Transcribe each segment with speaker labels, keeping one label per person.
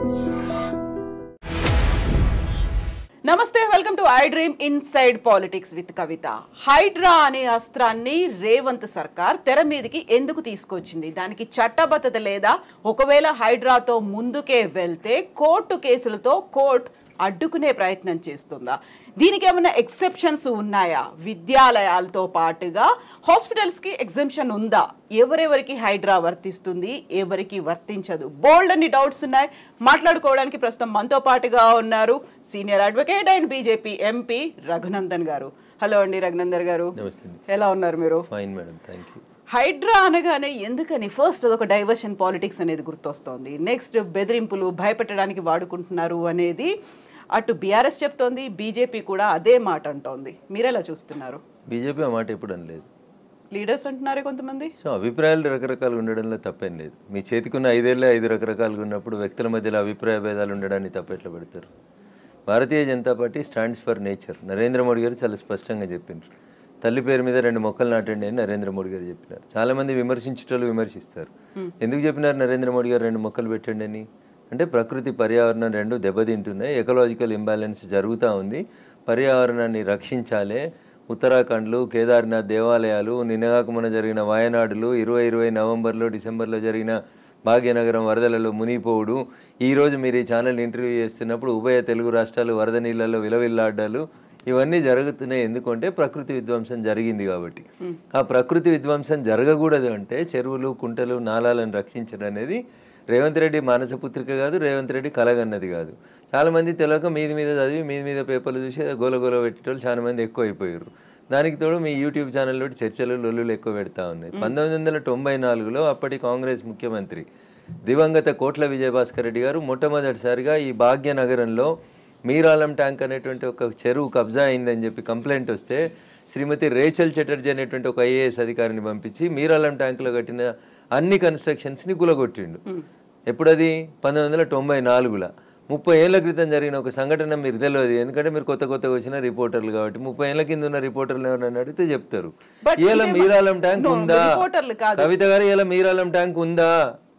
Speaker 1: నమస్తే welcome to I dream inside politics with Kavitha Hydraa అనే అస్త్రాన్ని రేవంత్ సర్కార్ తెర మీదకి ఎందుకు తీసుకొచ్చింది దానికి చట్టబద్ధత లేదా ఒకవేళ హైడ్రాతో ముందుకే వెళ్తే కోర్టు కేసులతో కోర్టు అడ్డుకునే ప్రయత్నం చేస్తుందా దీనికి ఏమైనా ఎక్సెప్షన్స్ ఉన్నాయా విద్యాలయాలతో పాటుగా హాస్పిటల్స్కి ఎగ్జెంప్షన్ ఉందా ఎవరెవరికి హైడ్రా వర్తిస్తుంది ఎవరికి వర్తించదు బోల్డ్ అన్ని డౌట్స్ ఉన్నాయి మాట్లాడుకోవడానికి ప్రస్తుతం మనతో పాటుగా ఉన్నారు senior advocate and BJP MP Raghunandan గారు హలో అండి రఘునందన్ గారు
Speaker 2: నమస్తే అండి
Speaker 1: ఎలా ఉన్నారు మీరు
Speaker 2: fine madam thank you
Speaker 1: Hydraa అనగానే ఎందుకని ఫస్ట్ అదొక డైవర్షన్ పాలిటిక్స్ అనేది గుర్తొస్తోంది నెక్స్ట్ బెదిరింపులు భయపెట్టడానికి వాడుకుంటున్నారు అనేది అటు బీఆర్ఎస్ చెప్తోంది బీజేపీ కూడా అదే మాట అంటోంది మీరెలా చూస్తున్నారు
Speaker 2: బీజేపీ ఆ మాట ఎప్పుడు అనలేదు
Speaker 1: లీడర్స్ అంటున్నారే కొంతమంది
Speaker 2: సో అభిప్రాయాలు రకరకాలుగా ఉండడంలో తప్పేం లేదు మీ చేతికున్న ఐదేళ్ళే ఐదు రకరకాలుగా ఉన్నప్పుడు వ్యక్తుల మధ్యలో అభిప్రాయ భేదాలు ఉండడాన్ని తప్పెట్లా పెడతారు Bharatiya Janata party stands for nature Narendra Modi గారు చాలా స్పష్టంగా చెప్పిండ్రు తల్లి పేరు మీద రెండు మొక్కలు నాటండి అని నరేంద్ర మోడీ గారు చెప్పినారు చాలా మంది విమర్శించేటోళ్ళు విమర్శిస్తారు ఎందుకు చెప్పినారు నరేంద్ర మోడీ గారు రెండు మొక్కలు పెట్టండి అని అంటే ప్రకృతి పర్యావరణం రెండు దెబ్బతింటున్నాయి ఎకలాజికల్ ఇంబ్యాలెన్స్ జరుగుతూ ఉంది పర్యావరణాన్ని రక్షించాలే ఉత్తరాఖండ్లు కేదార్నాథ్ దేవాలయాలు నిన్నగాక మొన్న జరిగిన వాయనాడులు ఇరవై ఇరవై నవంబర్లో డిసెంబర్లో జరిగిన భాగ్యనగరం వరదలలో మునిగిపోవుడు ఈ రోజు మీరు ఈ ఛానల్ ఇంటర్వ్యూ చేస్తున్నప్పుడు ఉభయ తెలుగు రాష్ట్రాలు వరద నీళ్ళలో విలవిల్లాడ్డాలు ఇవన్నీ జరుగుతున్నాయి ఎందుకంటే ప్రకృతి విధ్వంసం జరిగింది కాబట్టి ఆ ప్రకృతి విధ్వంసం జరగకూడదు అంటే చెరువులు కుంటలు నాలాలను రక్షించడం అనేది రేవంత్ రెడ్డి మానసపుత్రిక కాదు రేవంత్ రెడ్డి కలగన్నది కాదు చాలా మంది తెలియక మీది మీద చదివి మీది మీద పేపర్లు చూసి ఏదో గోల గోల పెట్టేటోళ్ళు చాలా మంది ఎక్కువ అయిపోయారు దానికి తోడు మీ యూట్యూబ్ ఛానల్లో చర్చలు లొల్లులు ఎక్కువ పెడతా ఉన్నాయి పంతొమ్మిది వందల తొంభై నాలుగులో అప్పటి కాంగ్రెస్ ముఖ్యమంత్రి దివంగత కోట్ల విజయభాస్కర్ రెడ్డి గారు మొట్టమొదటిసారిగా ఈ భాగ్యనగరంలో మీరాలం ట్యాంక్ అనేటువంటి ఒక చెరువు కబ్జా అయిందని చెప్పి కంప్లైంట్ వస్తే శ్రీమతి రేచల్ చటర్జీ అనేటువంటి ఒక ఐఏఎస్ అధికారిని పంపించి మీరాలం ట్యాంకులో కట్టిన అన్ని కన్స్ట్రక్షన్స్ని గులగొట్టిండు ఎప్పుడది పంతొమ్మిది వందల తొంభై నాలుగులో ముప్పై ఏళ్ల క్రితం జరిగిన ఒక సంఘటన మీరు తెలియదు ఎందుకంటే మీరు కొత్త కొత్తగా వచ్చిన రిపోర్టర్లు కాబట్టి ముప్పై ఏళ్ల కింద ఉన్న రిపోర్టర్లు ఎవరైనా అడిగితే చెప్తారు
Speaker 1: But
Speaker 2: ఇలా
Speaker 1: ఇదేమో-
Speaker 2: మీరాలం ట్యాంక్
Speaker 1: No,
Speaker 2: ఉందా
Speaker 1: రిపోర్టర్లు కాదు.
Speaker 2: కవిత గారు ఇలా మీరాలం ట్యాంక్ ఉందా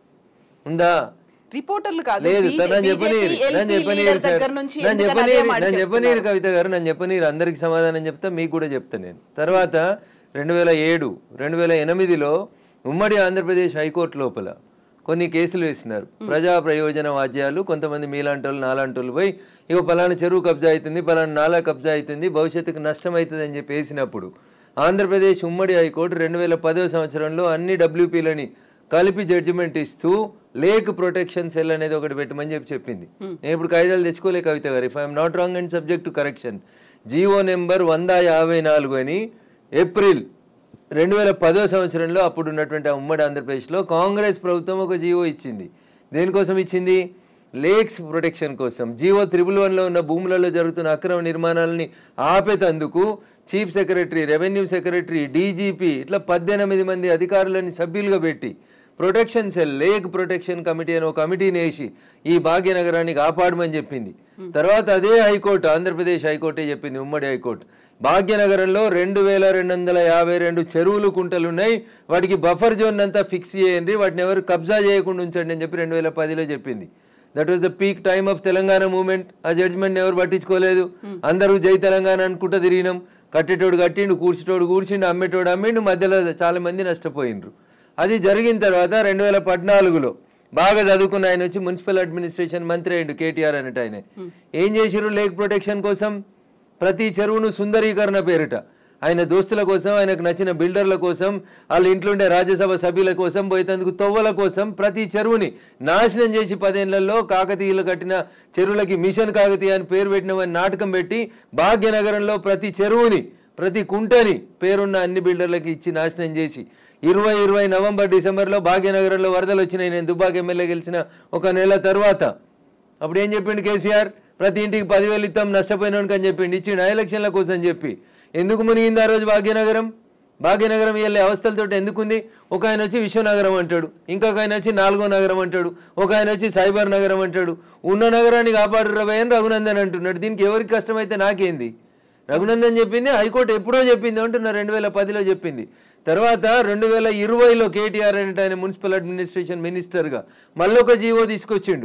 Speaker 2: ఉందా
Speaker 1: రిపోర్టర్లు కాదు
Speaker 2: లేదు
Speaker 1: బీ-
Speaker 2: నన్ను చెప్పనీరు
Speaker 1: BJP
Speaker 2: నన్ను
Speaker 1: LP
Speaker 2: చెప్పనీరు
Speaker 1: లీడర్
Speaker 2: సార్
Speaker 1: దగ్గర నుంచి
Speaker 2: నన్ను
Speaker 1: ఎందుకని అదే
Speaker 2: చెప్పనీరు
Speaker 1: మాట
Speaker 2: నన్ను చెప్పనీరు
Speaker 1: చెప్తున్నారు?
Speaker 2: కవిత గారు నన్ను చెప్పనీరు అందరికి సమాధానం చెప్తా మీకు కూడా చెప్తా నేను తర్వాత రెండు వేల ఏడు రెండు వేల ఎనిమిదిలో ఉమ్మడి ఆంధ్రప్రదేశ్ హైకోర్టు లోపల కొన్ని కేసులు వేసినారు ప్రజా ప్రయోజన వాద్యాలు కొంతమంది మీలాంటి వాళ్ళు నాలాంటి వాళ్ళు పోయి ఇక పలానా చెరువు కబ్జా అవుతుంది పలానా నాలా కబ్జా అవుతుంది భవిష్యత్తుకు నష్టం అవుతుంది అని చెప్పి వేసినప్పుడు ఆంధ్రప్రదేశ్ ఉమ్మడి హైకోర్టు రెండు వేల పదో సంవత్సరంలో అన్ని డబ్ల్యూపీలని కలిపి జడ్జిమెంట్ ఇస్తూ లేక్ ప్రొటెక్షన్ సెల్ అనేది ఒకటి పెట్టమని చెప్పి చెప్పింది నేను ఇప్పుడు కాయిదాలు తెచ్చుకోలే కవిత గారు if I'm not wrong and subject to correction GO number వంద యాభై నాలుగు అని ఏప్రిల్ రెండు వేల పదో సంవత్సరంలో అప్పుడు ఉన్నటువంటి ఆ ఉమ్మడి ఆంధ్రప్రదేశ్లో కాంగ్రెస్ ప్రభుత్వం ఒక జీవో ఇచ్చింది దేనికోసం ఇచ్చింది లేక్స్ ప్రొటెక్షన్ కోసం జీవో త్రిబుల్ వన్లో ఉన్న భూములలో జరుగుతున్న అక్రమ నిర్మాణాలని ఆపేతందుకు chief secretary revenue secretary DGP ఇట్లా పద్దెనిమిది మంది అధికారులని సభ్యులుగా పెట్టి protection cell lake protection committee అని ఒక కమిటీని వేసి ఈ భాగ్యనగరాన్ని కాపాడమని చెప్పింది తర్వాత అదే హైకోర్టు ఆంధ్రప్రదేశ్ హైకోర్టే చెప్పింది ఉమ్మడి హైకోర్టు భాగ్యనగరంలో రెండు వేల రెండు వందల యాభై రెండు చెరువులు కుంటలు ఉన్నాయి వాటికి బఫర్ జోన్ అంతా ఫిక్స్ చేయండి వాటిని ఎవరు కబ్జా చేయకుండా ఉంచండి అని చెప్పి రెండు వేల పదిలో చెప్పింది that was the peak time of Telangana movement ఆ జడ్జ్మెంట్ ఎవరు పట్టించుకోలేదు అందరూ జై తెలంగాణ అనుకుంటూ తిరిగినాం కట్టేటోడు కట్టిండు కూర్చేటోడు కూర్చిండు అమ్మేటోడు అమ్మిండు మధ్యలో చాలా మంది నష్టపోయిండ్రు అది జరిగిన తర్వాత రెండు వేల పద్నాలుగులో బాగా చదువుకున్న ఆయన వచ్చి మున్సిపల్ అడ్మినిస్ట్రేషన్ మంత్రి అయ్యిండు కేటీఆర్ అన్నట్టు ఆయన ఏం చేసిర్రు లేక్ ప్రొటెక్షన్ కోసం ప్రతి చెరువును సుందరీకరణ పేరిట ఆయన దోస్తుల కోసం ఆయనకు నచ్చిన బిల్డర్ల కోసం వాళ్ళ ఇంట్లో ఉండే రాజ్యసభ సభ్యుల కోసం పోయేందుకు తొవ్వల కోసం ప్రతి చెరువుని నాశనం చేసి పదేళ్లలో కాకతీయులు కట్టిన చెరువులకి మిషన్ కాకతీయ అని పేరు పెట్టినవని నాటకం పెట్టి భాగ్యనగరంలో ప్రతి చెరువుని ప్రతి కుంటని పేరున్న అన్ని బిల్డర్లకి ఇచ్చి నాశనం చేసి ఇరవై ఇరవై నవంబర్ డిసెంబర్లో భాగ్యనగరంలో వరదలు వచ్చినాయి నేను దుబ్బాక ఎమ్మెల్యే గెలిచిన ఒక నెల తర్వాత అప్పుడు ఏం చెప్పిండు కేసీఆర్ ప్రతి ఇంటికి పదివేలు ఇస్తాం నష్టపోయినానికి అని చెప్పిండు ఇచ్చిండు ఆ ఎలక్షన్ల కోసం చెప్పి ఎందుకు మునిగింది ఆ రోజు భాగ్యనగరం భాగ్యనగరం వెళ్ళే అవస్థలతో ఎందుకుంది ఒక ఆయన వచ్చి విశ్వనగరం అంటాడు ఇంకొక ఆయన వచ్చి నాలుగో నగరం అంటాడు ఒక ఆయన వచ్చి సైబర్ నగరం అంటాడు ఉన్న నగరాన్ని కాపాడు రవయ్య అని రఘునందన్ అంటున్నాడు దీనికి ఎవరికి కష్టమైతే నాకేంది రఘునందన్ చెప్పింది హైకోర్టు ఎప్పుడో చెప్పింది అంటున్నా రెండు వేల పదిలో చెప్పింది తర్వాత రెండు వేల ఇరవైలో కేటీఆర్ అనేట ఆయన మున్సిపల్ అడ్మినిస్ట్రేషన్ మినిస్టర్గా మళ్ళొక జీవో తీసుకొచ్చిండు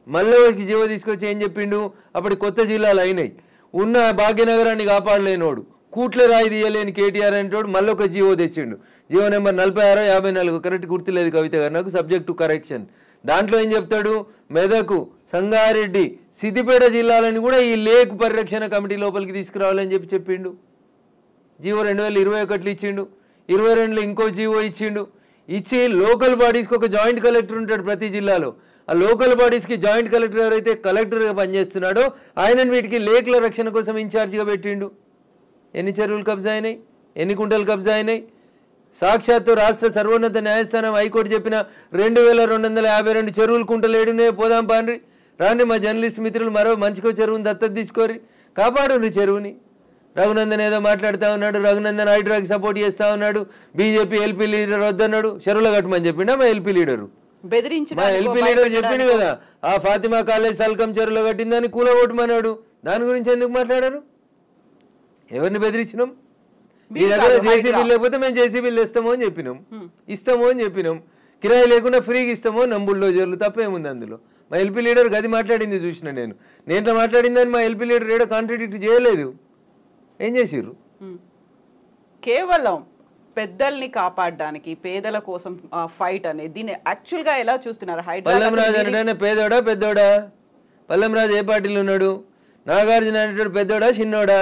Speaker 2: మళ్ళీ వచ్చి జీవో తీసుకొచ్చి ఏం చెప్పిండు అప్పటి కొత్త జిల్లాలు అయినాయి ఉన్న భాగ్యనగరాన్ని కాపాడలేనోడు కూట్ల రాయి తీయలేని కేటీఆర్ అంటోడు మళ్ళీ ఒక జీవో తెచ్చిండు జీవో నెంబర్ నలభై ఆరో యాభై నాలుగు కరెక్ట్ గుర్తులేదు కవిత గారు నాకు సబ్జెక్ట్ టు కరెక్షన్ దాంట్లో ఏం చెప్తాడు మెదకు సంగారెడ్డి సిద్దిపేట జిల్లాలని కూడా ఈ లేక్ పరిరక్షణ కమిటీ లోపలికి తీసుకురావాలని చెప్పి చెప్పిండు జీవో రెండు వేల ఇరవై ఒకటిలో ఇచ్చిండు ఇరవై రెండులో ఇంకో జీవో ఇచ్చిండు ఇచ్చి లోకల్ బాడీస్కి ఒక జాయింట్ కలెక్టర్ ఉంటాడు ప్రతి జిల్లాలో ఆ లోకల్ బాడీస్కి జాయింట్ కలెక్టర్ ఎవరైతే కలెక్టర్గా పనిచేస్తున్నాడో ఆయన వీటికి లేకుల రక్షణ కోసం ఇన్ఛార్జిగా పెట్టిండు ఎన్ని చెరువులు కబ్జా అయినాయి ఎన్ని కుంటలు కబ్జా అయినాయి సాక్షాత్తు రాష్ట్ర సర్వోన్నత న్యాయస్థానం హైకోర్టు చెప్పిన రెండు వేల రెండు వందల యాభై రెండు చెరువులు కుంటలు ఏడునే పోదాం పాండ్రి రాండి మా జర్నలిస్ట్ మిత్రులు మరో మంచికో చెరువుని దత్తత తీసుకోరి కాపాడు చెరువుని రఘునందన్ ఏదో మాట్లాడుతా ఉన్నాడు రఘునందన్ హైడ్రాకి సపోర్ట్ చేస్తా ఉన్నాడు బీజేపీ ఎల్పీ లీడర్ వద్దన్నాడు చెరువులో కట్టమని చెప్పిండా మా ఎల్పీ లీడరు
Speaker 1: బెదిరించి
Speaker 2: మా ఎల్పీ లీడర్ చెప్పిండు కదా ఆ ఫాతిమా కాలేజ్ సల్కం చెరువులో కట్టిందని కూల ఓటమన్నాడు దాని గురించి ఎందుకు మాట్లాడారు ఎవరిని బెదిరించినాం మీ
Speaker 1: మీరు
Speaker 2: దగ్గర
Speaker 1: కాదు,
Speaker 2: జేసీబీ
Speaker 1: హైడ్రా.
Speaker 2: లేకపోతే మేము జేసీబీలు ఇస్తాము అని చెప్పినాం ఇస్తాము అని చెప్పినాం కిరాయి లేకుండా ఫ్రీగా ఇస్తాము నంబుల్లో జర్లు తప్పేముంది అందులో మా ఎల్పీ లీడర్ గది మాట్లాడింది చూసిన నేను నేను మాట్లాడిందని మా ఎల్పీ లీడర్ ఏడో కాంట్రాడిక్ట్ చేయలేదు ఏం చేసిర్రు
Speaker 1: ఉమ్. కేవలం పెద్దల్ని కాపాడడానికి పేదల కోసం ఫైట్ అనేది దీన్ని యాక్చువల్ గా ఎలా చూస్తున్నారు
Speaker 2: పల్లం
Speaker 1: హైదరాబాద్
Speaker 2: రాజు అనడానే పేదోడా పెద్దోడా పల్లం రాజు ఏ పార్టీలో ఉన్నాడు నాగార్జున అనేటోడు పెద్దోడా చిన్నోడా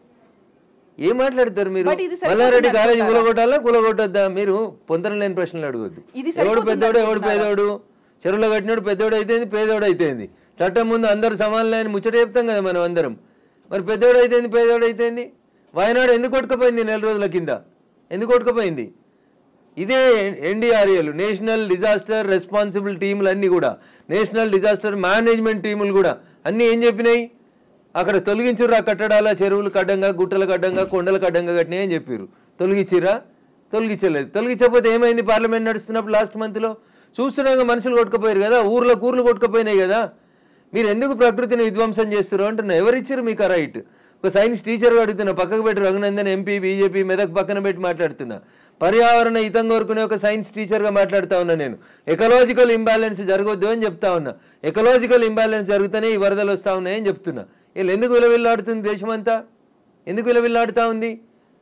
Speaker 2: ఏం మాట్లాడతారు మీరు
Speaker 1: But ఇది సరిపోతుంది
Speaker 2: మల్లారెడ్డి కాలేజీ
Speaker 1: అనుకుంటారా?
Speaker 2: కూలగొట్టాలా కూలగొట్టొద్దా మీరు పొంతన లేని ప్రశ్నలు అడగొద్దు
Speaker 1: ఇది
Speaker 2: ఎవడు
Speaker 1: సరిపోతుంది
Speaker 2: పెద్దోడు ఎవడు
Speaker 1: అనుకుంటున్నారా?
Speaker 2: పేదోడు చెరువులో కట్టినోడు పెద్దోడు అయితేంది పేదోడు అయితేంది చట్టం ముందు అందరు సమానులే అని ముచ్చట చెప్తాం కదా మనం అందరం మరి పెద్దోడు అయితేంది పేదోడు అయితేంది వాయనాడు ఎందుకు కొట్టుకుపోయింది నెల రోజుల కింద ఎందుకు కొట్టుకుపోయింది ఇదే ఎన్డీఆర్ఏలు నేషనల్ డిజాస్టర్ రెస్పాన్సిబుల్ టీములు అన్నీ కూడా నేషనల్ డిజాస్టర్ మేనేజ్మెంట్ టీములు కూడా అన్నీ ఏం చెప్పినాయి అక్కడ తొలగించుర్రు ఆ కట్టడాల చెరువులు కడ్డంగా గుట్టల కడ్డంగా కొండల కడ్డంగా కట్టినాయి అని చెప్పారు తొలగించిరా తొలగించలేదు తొలగించకపోతే ఏమైంది పార్లమెంట్ నడుస్తున్నప్పుడు లాస్ట్ మంత్లో చూస్తున్నాగా మనుషులు కొట్టుకుపోయారు కదా ఊర్లో కూర్లు కొట్టుకుపోయినాయి కదా మీరు ఎందుకు ప్రకృతిని విధ్వంసం చేస్తారు అంటున్నా ఎవరు ఇచ్చారు మీకు ఆ రైట్ ఒక సైన్స్ టీచర్ అడుగుతున్నా పక్కకు పెట్టి రఘునందన్ ఎంపీ బీజేపీ మెదక్ పక్కన పెట్టి మాట్లాడుతున్నా పర్యావరణ హితం కోరుకునే ఒక సైన్స్ టీచర్గా మాట్లాడుతా ఉన్నా నేను ఎకలాజికల్ ఇంబ్యాలెన్స్ జరగొద్దు అని చెప్తా ఉన్నా ఎకలాజికల్ ఇంబ్యాలెన్స్ జరుగుతూనే ఈ వరదలు వస్తా ఉన్నాయని చెప్తున్నా వీళ్ళు ఎందుకు విలవిల్లాడుతుంది దేశమంతా ఎందుకు విలవిల్లాడుతా ఉంది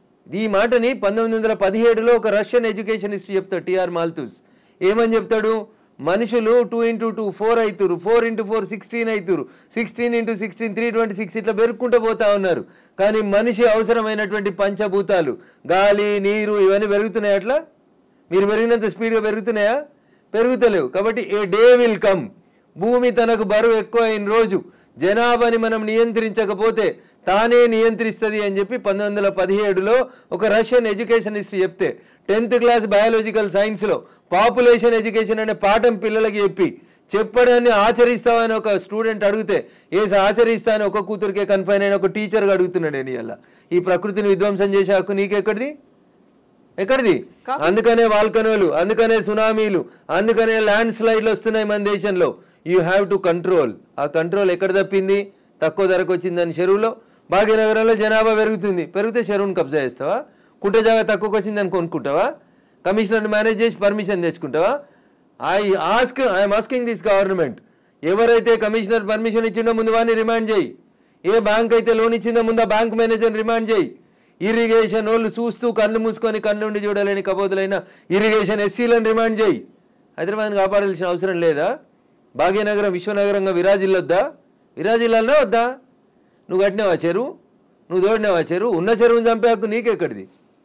Speaker 2: ఈ మాటని పంతొమ్మిది వందల పదిహేడులో ఒక రష్యన్ ఎడ్యుకేషన్ హిస్టరీ చెప్తాడు టిఆర్ మాల్తూస్ ఏమని చెప్తాడు మనుషులు టూ ఇంటూ టూ ఫోర్ అవుతురు ఫోర్ ఇంటూ ఫోర్ సిక్స్టీన్ అవుతురు sixteen into sixteen three twenty six ఇట్లా పెరుక్కుంటూ పోతా ఉన్నారు కానీ మనిషి అవసరమైనటువంటి పంచభూతాలు గాలి నీరు ఇవన్నీ పెరుగుతున్నాయి అట్లా మీరు పెరిగినంత స్పీడ్గా పెరుగుతున్నాయా పెరుగుతలేవు కాబట్టి ఏ డే విల్ కమ్ భూమి తనకు బరువు ఎక్కువ అయిన రోజు జనాభాని మనం నియంత్రించకపోతే తానే నియంత్రిస్తుంది అని చెప్పి పంతొమ్మిది వందల పదిహేడులో ఒక రష్యన్ ఎడ్యుకేషన్ హిస్టరీ చెప్తే టెన్త్ క్లాస్ బయాలజికల్ సైన్స్లో పాపులేషన్ ఎడ్యుకేషన్ అనే పాఠం పిల్లలకి చెప్పి చెప్పడాన్ని ఆచరిస్తామని ఒక స్టూడెంట్ అడిగితే ఏసి ఆచరిస్తా అని ఒక కూతురికే కన్ఫైన్ అయిన ఒక టీచర్గా అడుగుతున్నాడు నేను ఇలా ఈ ప్రకృతిని విధ్వంసం చేసే హక్కు నీకెక్కడిది ఎక్కడిది అందుకనే వాల్కనోలు అందుకనే సునామీలు అందుకనే ల్యాండ్ స్లైడ్లు వస్తున్నాయి మన దేశంలో యూ హ్యావ్ టు కంట్రోల్ ఆ కంట్రోల్ ఎక్కడ తప్పింది తక్కువ ధరకు వచ్చిందని చెరువులో భాగ్యనగరంలో జనాభా పెరుగుతుంది పెరిగితే చెరువును కబ్జా చేస్తావా కుంట జాగా తక్కువకి వచ్చిందని కొనుక్కుంటావా కమిషనర్ మేనేజ్ చేసి పర్మిషన్ తెచ్చుకుంటావా I ask I'm asking this government ఎవరైతే కమిషనర్ పర్మిషన్ ఇచ్చిండో ముందు వాడిని రిమాండ్ చేయి ఏ బ్యాంక్ అయితే లోన్ ఇచ్చిందో ముందు ఆ బ్యాంక్ మేనేజర్ రిమాండ్ చేయి ఇరిగేషన్ వాళ్ళు చూస్తూ కళ్ళు మూసుకొని కళ్ళుండి చూడలేని కబోదులైన ఇరిగేషన్ ఎస్సీలను రిమాండ్ చేయి హైదరాబాద్ని కాపాడాల్సిన అవసరం లేదా భాగ్యనగరం విశ్వనగరంగా విరాజిల్లొద్దా విరాజిల్లాలనే వద్దా నువ్వు కట్టినావా చెరువు నువ్వు తోడినావా చెరువు ఉన్న చెరువుని చంపే హక్కు నీకెక్కడిది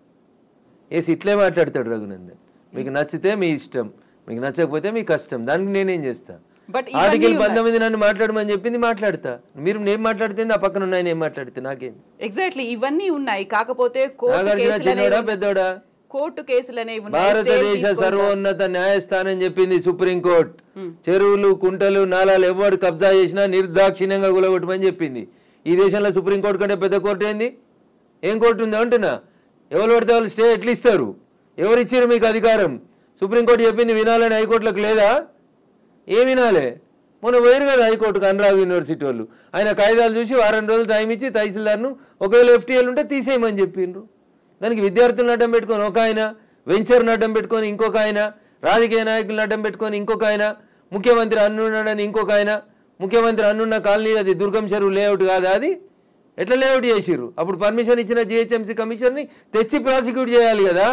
Speaker 2: ఏసి ఇట్లే మాట్లాడతాడు రఘునందన్ మీకు నచ్చితే మీ ఇష్టం మీకు నచ్చకపోతే మీ కష్టం దానికి నేనేం చేస్తా
Speaker 1: But ఇవన్నీ
Speaker 2: ఆర్టికల్
Speaker 1: ఉన్నాయి.
Speaker 2: పంతొమ్మిది నన్ను మాట్లాడమని చెప్పింది మాట్లాడతా మీరు నేను మాట్లాడితే ఆ పక్కన ఉన్నాయి నేను మాట్లాడితే నాకేంది
Speaker 1: ఎగ్జాక్ట్లీ ఇవన్నీ ఉన్నాయి కాకపోతే కోర్టు
Speaker 2: నాగార్జున
Speaker 1: కేసులు
Speaker 2: చిన్నోడా
Speaker 1: అనేవి
Speaker 2: పెద్దోడా
Speaker 1: కోర్టు కేసులు అనేవి ఉన్నాయి
Speaker 2: భారతదేశ
Speaker 1: స్టే తీసుకుంటా.
Speaker 2: సర్వోన్నత న్యాయస్థానం చెప్పింది సుప్రీంకోర్టు చెరువులు కుంటలు నాలాలు ఎవడు కబ్జా చేసినా నిర్దాక్షిణ్యంగా గులగొట్టమని చెప్పింది ఈ దేశంలో సుప్రీంకోర్టు కంటే పెద్ద కోర్టు ఏంది ఏం కోర్టు ఉంది అంటున్నా ఎవరు పడితే వాళ్ళు స్టే ఎట్లా ఇస్తారు ఎవరు ఇచ్చారు మీకు అధికారం సుప్రీంకోర్టు చెప్పింది వినాలని హైకోర్టులకు లేదా ఏం వినాలే మొన్న పోయారు కదా హైకోర్టుకు అనురాగ్ యూనివర్సిటీ వాళ్ళు ఆయన కాగితాలు చూసి వారం రోజులు టైం ఇచ్చి తహసీల్దార్ను ఒకవేళ ఎఫ్టీఎల్ ఉంటే తీసేయమని చెప్పిండ్రు దానికి విద్యార్థులను అడ్డం పెట్టుకొని ఒక ఆయన వెంచర్ను అడ్డం పెట్టుకొని ఇంకొక ఆయన రాజకీయ నాయకులను అడ్డం పెట్టుకొని ఇంకొక ఆయన ముఖ్యమంత్రి అన్నున్నాడని ఇంకొక ఆయన ముఖ్యమంత్రి అన్నున్న కాలనీ అది దుర్గం చెరువు లేఅవుట్ కాదా అది ఎట్లా లేఅవుట్ చేసిర్రు అప్పుడు పర్మిషన్ ఇచ్చిన జిహెచ్ఎంసీ కమిషన్ని తెచ్చి ప్రాసిక్యూట్ చేయాలి కదా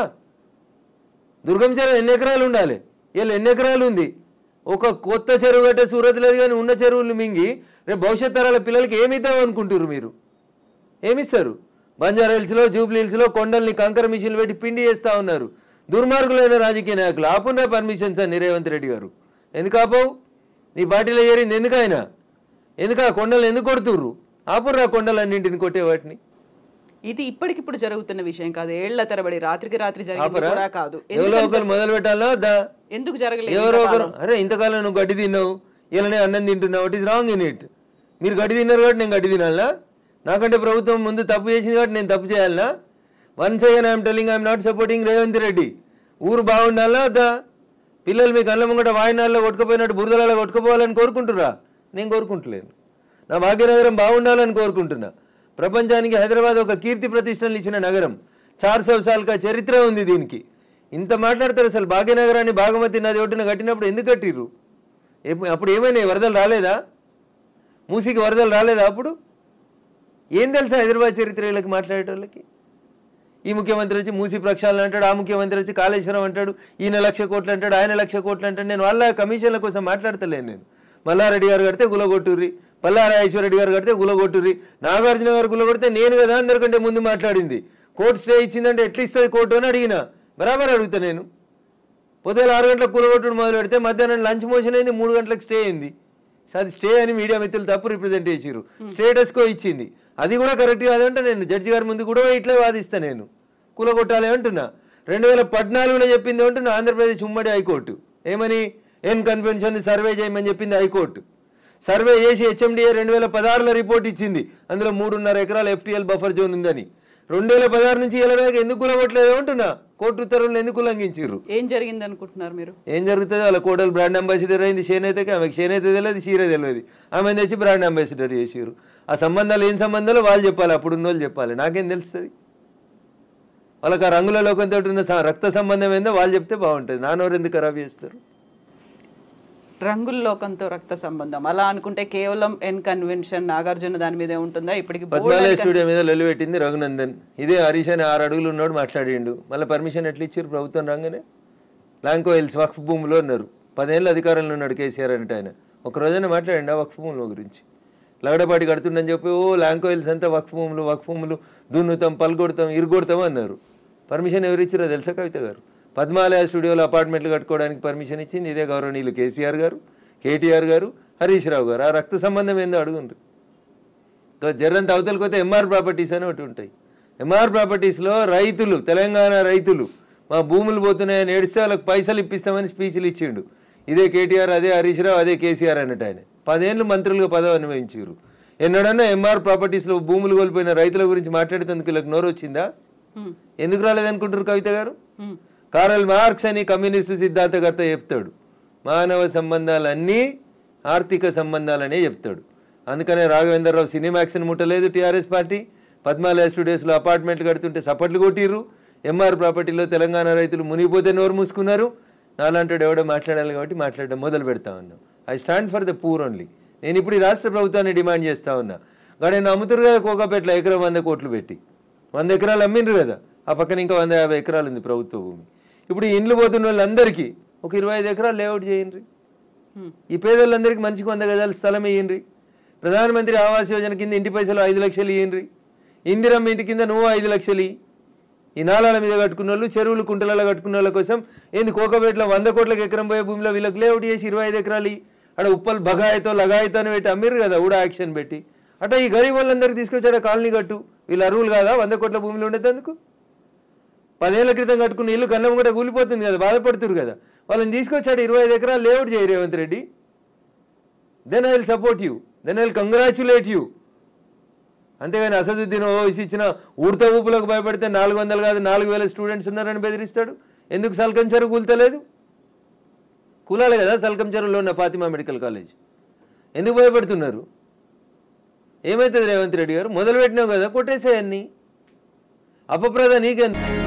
Speaker 2: దుర్గం చెరువు ఎన్ని ఎకరాలు ఉండాలి వీళ్ళు ఎన్ని ఎకరాలు ఉంది ఒక కొత్త చెరువు కట్టే సూరత్ లేదు కానీ ఉన్న చెరువులు మింగి రేపు భవిష్యత్ తరాల పిల్లలకి ఏమి ఇద్దాం అనుకుంటారు మీరు ఏమిస్తారు బంజారా హిల్స్లో జూబ్లీ హిల్స్లో కొండల్ని కంకర మిషన్లు పెట్టి పిండి చేస్తా ఉన్నారు దుర్మార్గులైన రాజకీయ నాయకులు ఆపున్నా పర్మిషన్స్ అని రేవంత్ రెడ్డి గారు ఎందుకు ఆపవు నీ పార్టీలో చేరింది ఎందుకు ఆయన ఎందుకు ఆ కొండలు ఎందుకు కొడుతుర్రు ఆపుర్రా కొండలన్నింటిని కొట్టే వాటిని
Speaker 1: ఇది ఇప్పటికిప్పుడు జరుగుతున్న విషయం కాదు ఏళ్ల తరబడి రాత్రికి రాత్రి జరిగింది
Speaker 2: ఆపరా
Speaker 1: కూడా కాదు
Speaker 2: ఎవరో
Speaker 1: ఎందుకని
Speaker 2: ఒకరు మొదలు పెట్టాలా దా
Speaker 1: ఎందుకు జరగలేదు
Speaker 2: ఎవరో ఒకరు అరే ఇంతకాలం నువ్వు గడ్డి తిన్నావు ఇలానే అన్నం తింటున్నావు it is wrong in it మీరు గడ్డి తిన్నారు కాబట్టి నేను గడ్డి తినాలా నాకంటే ప్రభుత్వం ముందు తప్పు చేసింది కాబట్టి నేను తప్పు చేయాలనా once again I'm telling I'm not supporting Revanth Reddy ఊరు బాగుండాలా వద్దా పిల్లలు మీ కళ్ళ ముంగట వాయినాల్లో కొట్టుకుపోయినట్టు బురదలలో కొట్టుకుపోవాలని కోరుకుంటురా నేను కోరుకుంటలేను నా భాగ్యనగరం బాగుండాలని కోరుకుంటున్నా ప్రపంచానికి హైదరాబాద్ ఒక కీర్తి ప్రతిష్టలు ఇచ్చిన నగరం చార్ సౌ సాల్కా చరిత్ర ఉంది దీనికి ఇంత మాట్లాడతారు అసలు భాగ్యనగరాన్ని భాగమతి నది ఒడ్డున కట్టినప్పుడు ఎందుకు కట్టిర్రు ఎప్పు- అప్పుడు ఏమైనా వరదలు రాలేదా మూసికి వరదలు రాలేదా అప్పుడు ఏం తెలుసా హైదరాబాద్ చరిత్ర వీళ్ళకి మాట్లాడేటోళ్ళకి ఈ ముఖ్యమంత్రి వచ్చి మూసి ప్రక్షాళన అంటాడు ఆ ముఖ్యమంత్రి వచ్చి కాళేశ్వరం అంటాడు ఈయన లక్ష కోట్లు అంటాడు ఆయన లక్ష కోట్లు అంటాడు నేను వాళ్ళ కమిషన్ల కోసం మాట్లాడతలేను నేను మల్లారెడ్డి గారు కడితే గులగొట్టుర్రి పల్లారాజేశ్వరరెడ్డి గారు కడితే గులగొట్టుర్రి నాగార్జున గారు గులగొడితే నేను కదా అందరికంటే ముందు మాట్లాడింది కోర్టు స్టే ఇచ్చిందంటే ఎట్లా ఇస్తుంది కోర్టు అని అడిగిన బరాబర్ అడుగుతా నేను పొద్దున ఆరు గంటలకు కూలగొట్టుడు మొదలు పెడితే మధ్యాహ్నం లంచ్ మోషన్ అయింది మూడు గంటలకు స్టే అయింది సో అది స్టే అని మీడియా మిత్రులు తప్పు రిప్రజెంట్ చేసిరు స్టేటస్ కో ఇచ్చింది అది కూడా కరెక్ట్ కాదంటే నేను జడ్జి గారి ముందు కూడా ఇట్లా వాదిస్తా నేను కూలగొట్టాలి అంటున్నా రెండు వేల పద్నాలుగులో చెప్పింది అంటున్నా ఆంధ్రప్రదేశ్ ఉమ్మడి హైకోర్టు ఏమని ఎన్ కన్వెన్షన్ సర్వే చేయమని చెప్పింది హైకోర్టు సర్వే చేసి హెచ్ఎండిఏ రెండు వేల పదహారులో రిపోర్ట్ ఇచ్చింది అందులో మూడున్నర ఎకరాల ఎఫ్టీఎల్ బఫర్ జోన్ ఉందని రెండు వేల పదహారు నుంచి ఇలా ఎందుకు కులగొట్టలేదు అంటున్నా కోర్టు ఉత్తర్వులు ఎందుకు ఉల్లంఘించారు
Speaker 1: ఏం జరిగింది అనుకుంటున్నారు మీరు
Speaker 2: ఏం జరుగుతుంది వాళ్ళ కోడలు బ్రాండ్ అంబాసిడర్ అయింది చేనేతకి ఆమెకి చేనేత తెలియదు చీర తెలియదు ఆమె తెచ్చి బ్రాండ్ అంబాసిడర్ చేసారు ఆ సంబంధాలు ఏం సంబంధాలు వాళ్ళు చెప్పాలి అప్పుడు ఉన్న వాళ్ళు చెప్పాలి నాకేం తెలుస్తుంది వాళ్ళకి ఆ రంగుల లోకంతో ఉన్న స- రక్త సంబంధం ఏందో వాళ్ళు చెప్తే బాగుంటుంది నానోరు ఎందుకు ఖరాబ్ చేస్తారు
Speaker 1: రంగుల లోకంతో రక్త సంబంధం అలా అనుకుంటే కేవలం ఎన్ కన్వెన్షన్ నాగార్జున దాని మీదే ఉంటుందా ఇప్పటికి bold
Speaker 2: పద్మాలయ స్టూడియో మీద లొల్లి పెట్టింది రఘునందన్ ఇదే హరీష్ అని ఆరు అడుగులు ఉన్నాడు మాట్లాడిండు మళ్ళీ పర్మిషన్ ఎట్లా ఇచ్చారు ప్రభుత్వం రాగానే లాంకో హిల్స్ వక్ఫ్ భూమిలో ఉన్నారు పదేళ్ళు అధికారంలో ఉన్నాడు కేసీఆర్ అంటే ఆయన ఒక రోజైనా మాట్లాడండి ఆ వక్ఫ్ భూముల గురించి లగడపాటి కడుతుండని చెప్పి ఓ లాంకో హిల్స్ అంతా వక్ఫ్ భూములు వక్ఫ్ భూములు దున్నుతాం పల్గొడతాం ఇరుగొడతాం అన్నారు పర్మిషన్ ఎవరు ఇచ్చారో తెలుసా కవిత గారు పద్మాలయ స్టూడియోలో అపార్ట్మెంట్లు కట్టుకోవడానికి పర్మిషన్ ఇచ్చింది ఇదే గౌరవనీయులు కేసీఆర్ గారు కేటీఆర్ గారు హరీష్ రావు గారు ఆ రక్త సంబంధం ఏందో అడుగుండ్రు ఇంకా జర్రంత అవతలకి పోతే ఎంఆర్ ప్రాపర్టీస్ అని ఒకటి ఉంటాయి ఎంఆర్ ప్రాపర్టీస్లో రైతులు తెలంగాణ రైతులు మా భూములు పోతున్నాయని ఏడిస్తే వాళ్ళకి పైసలు ఇప్పిస్తామని స్పీచ్లు ఇచ్చిండు ఇదే కేటీఆర్ అదే హరీష్ రావు అదే కేసీఆర్ అన్నట్టు ఆయన పదేళ్ళు మంత్రులుగా పదవి అనుభవించారు ఎన్నడన్నా ఎంఆర్ ప్రాపర్టీస్లో భూములు కోల్పోయిన రైతుల గురించి మాట్లాడేందుకు వీళ్ళకి నోరు వచ్చిందా
Speaker 1: హ్మ్.
Speaker 2: ఎందుకు రాలేదనుకుంటారు కవిత గారు
Speaker 1: హ్మ్.
Speaker 2: కారల్ మార్క్స్ అని కమ్యూనిస్టు సిద్ధాంతకర్త చెప్తాడు మానవ సంబంధాలన్నీ ఆర్థిక సంబంధాలనే చెప్తాడు అందుకనే రాఘవేంద్రరావు సినిమాక్స్ని ముట్టలేదు టీఆర్ఎస్ పార్టీ పద్మాలయ స్టూడియోస్లో అపార్ట్మెంట్లు కడుతుంటే సపట్లు కొట్టిర్రు ఎంఆర్ ప్రాపర్టీలో తెలంగాణ రైతులు మునిగిపోతే నోరు మూసుకున్నారు నాలాంటి ఎవడో మాట్లాడాలి కాబట్టి మాట్లాడడం మొదలు పెడతా ఉన్నాం I stand for the poor only నేను ఇప్పుడు ఈ రాష్ట్ర ప్రభుత్వాన్ని డిమాండ్ చేస్తా ఉన్నా కానీ అమ్ముతురు కదా కోకాపేటలో ఎకరం వంద కోట్లు పెట్టి వంద ఎకరాలు అమ్మిండ్రు కదా ఆ పక్కన ఇంకా వంద యాభై ఎకరాలు ఉంది ప్రభుత్వ భూమి ఇప్పుడు ఈ ఇండ్లు పోతున్న వాళ్ళందరికీ ఒక ఇరవై ఐదు ఎకరాలు లేఅవుట్ చేయండి
Speaker 1: హ్మ్.
Speaker 2: ఈ పేదోళ్ళందరికీ మంచికి వంద గజాల స్థలం ఇయ్యండి ప్రధానమంత్రి ఆవాస్ యోజన కింద ఇంటి పైసలు ఐదు లక్షలు ఇయ్యండి ఇందిరమ్మ ఇంటి కింద నువ్వు ఐదు లక్షలు ఇయ్యి. ఈ నాలాల మీద కట్టుకున్న వాళ్ళు చెరువులు కుంటలలో కట్టుకున్న వాళ్ళ కోసం ఏంది కోకపేటలో వంద కోట్లకు ఎకరం పోయే భూమిలో వీళ్ళకి లేఅవుట్ చేసి ఇరవై ఐదు ఎకరాలు ఇయ్యి. ఆడ ఉప్పల్ బగాయితో లగాయితో అని పెట్టి అమ్మిర్రు కదా ఊడా యాక్షన్ పెట్టి అట్లా ఈ గరీబ్ వాళ్ళందరికీ తీసుకొచ్చాడు కాలనీ కట్టు వీళ్ళు అరువులు కాదా వంద కోట్ల భూమిలో ఉండేందుకు పదేళ్ల క్రితం కట్టుకున్న ఇల్లు కన్నం కూడా కూలిపోతుంది కదా బాధపడుతురు కదా వాళ్ళని తీసుకొచ్చాడు ఇరవై ఐదు ఎకరాలు లేఅవుట్ చేయి Revanth Reddy then I will support you then I will congratulate you అంతేగాని అసదుద్దీన్ ఓవైసీ ఇచ్చిన ఉడత ఊపులకు భయపడితే నాలుగు వందలు కాదు నాలుగు వేల స్టూడెంట్స్ ఉన్నారని బెదిరిస్తాడు ఎందుకు సల్కం చెరువు కూల్తలేదు కూలాలి కదా సల్కం చెరువులో ఉన్న ఫాతిమా మెడికల్ కాలేజ్ ఎందుకు భయపడుతున్నారు ఏమవుతుంది రేవంత్ రెడ్డి గారు మొదలు పెట్టినావు కదా కొట్టేసేయన్ని అపప్రద నీకెంత